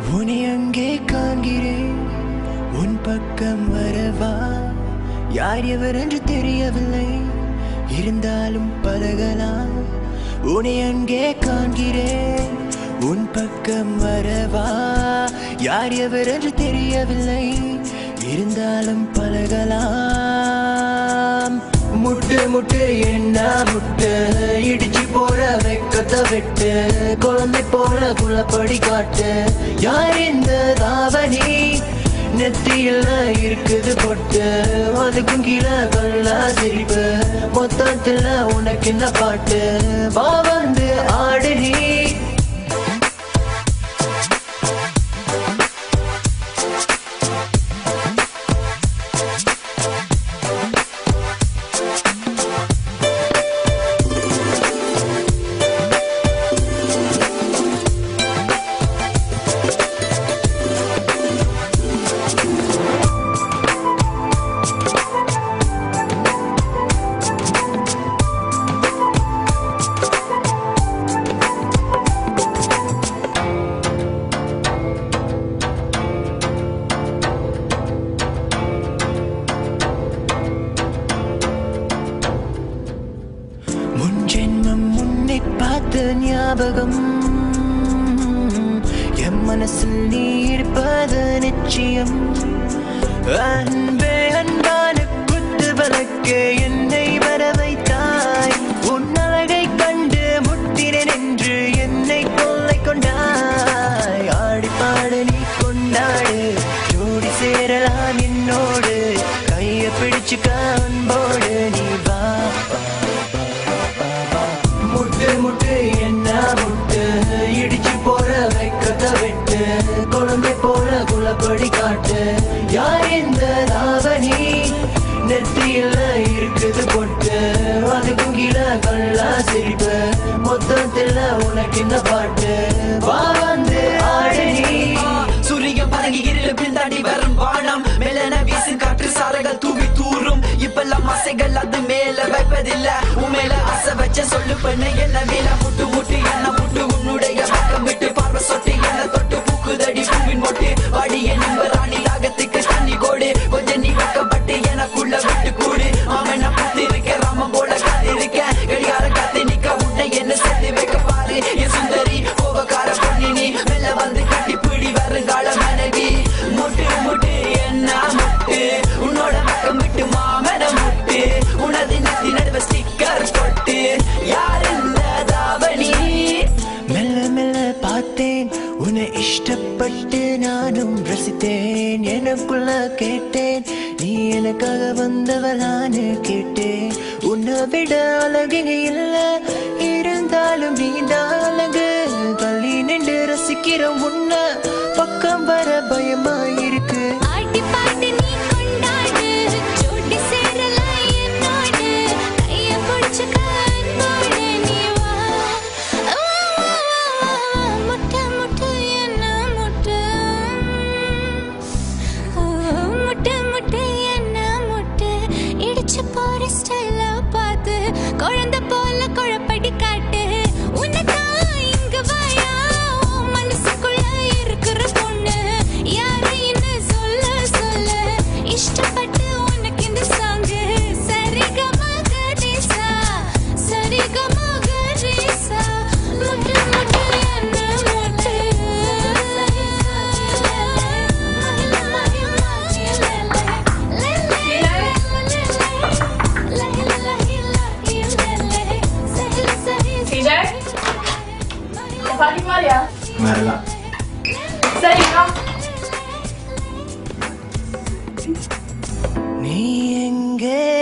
உன்னை அங்கே காண்கிறேன் உன் பக்கம் வரவா யார் எவர் என்று தெரியவில்லை இருந்தாலும் பழகலாம் உன்னை அங்கே காண்கிறேன் உன் பக்கம் வரவா யார் எவர் என்று தெரியவில்லை இருந்தாலும் பழகலாம் முட்டு முட்டு என்ன முட்டு இடிச்சு போற வெக்கத்தை விட்டு குழந்தை போல குளப்படி காட்டு யார் இந்த தாவணி நெத்தியில இருக்குது பொட்டு அதுக்கும் கீழே கல்லா சிரிப்பு மொத்தத்துல உனக்கு என்ன பாட்டு வா வந்து ஆடு நீ முன் ஜென்மம் முன்னை பார்த்த ஞாபகம் என் மனசில் நீ இருப்பது நிச்சயம் அன்பே அன்பான குத்து விளக்கே என்னை வர வைத்தாய் உன் அழகை கண்டு முட்டினேன் என்று என்னை கொள்ளை கொண்டாய் ஆடி பாடு நீ கொண்டாடு ஜோடி சேரலாம் என்னோடு கைய பிடிச்சுக்க அன்போடு நீ வா முட்டு முட்டு என்ன முட்டு இடிச்சு போற வெக்கத்தை விட்டு குழந்தை போல குளப்படி காட்டு யார் இந்த ராவணி நெத்தியில இருக்குது பொட்டு அதுக்கும் கீழே கல்லா சிரிப்பு மொத்தத்துல உனக்கு என்ன பாட்டு வா வந்து ஆடு நீ சூரியன் பதங்கி இருள் பின்தாண்டி வரும் வானம் மெல்லன வீசும் காற்று சாரங்கள் தூவி தூரும் இப்பெல்லாம் ஆசைகள் அது மேல வைப்பதில்ல உண்மையில ஆசை வச்ச சொல்லு பண்ண என்ன மேல முட்டு முட்டு என்ன முட்டு உன்னுடைய பக்கம் விட்டு பார்வை சொட்டு என்ன தொட்டு பூக்குதடி பூவின் மொட்டு வாடி என் ராணி தாகத்துக்கு தண்ணி கோடு கொஞ்சம் நீ வைக்கப்பட்டு எனக்குள்ள விட்டு கூடு மாமன் நான் பத்து இருக்க ராமன் போல காத்து இருக்க கடிகார காத்து நிக்க உன்னை என்ன சேர்த்து வைக்க பாரு என் சுந்தரி கோபக்கார பொண்ணு நீ மெல்ல வந்து கட்டி பிடி வருங்கால மனைவி முட்டு முட்டு என்ன முட்டு உன்னோட பக்கம் விட்டு மாமன முட்டு உனது நெத்தி நடுவ ஸ்டிக்கர் போட்டு யார் இந்த தாவணி மெல்ல மெல்ல பார்த்தேன் உன்னை இஷ்டப்பட்டு நானும் ரசித்தேன் எனக்குள்ள கேட்டேன் நீ எனக்காக வந்தவளான்னு கேட்டேன் உன்னை விட அழகிங்க இல்ல இருந்தாலும் நீ தான் அழகு தள்ளி நின்று ரசிக்கிற உன்னை பக்கம் வர பயமா இருக்கு ஆட்டி பாட்டு நீ கொண்டாடு ஜோடி சேரலாம் என்னோடு கைய பிடிச்சுக்க அன்போடு நீ வா முட்டை முட்டை என்ன முட்டை முட்டை முட்டை என்ன முட்டை இடிச்சு போற ஸ்டைல பார்த்து குழந்தை போல குழப்படி காட்டு உன்னதான் இங்க வாயா உன் மனசுக்குள்ள இருக்கிற பொண்ணு யாரு என்ன சொல்ல சொல்ல இஷ்டப்பட்டு உனக்கு இந்த சாங்கு சரிகமா கதேசா சரிகமா கதேசா முட்டு முட்டு என்ன முட்டு Teacher? Fatima ya? வரலாம் சரிங்க நீ எங்கே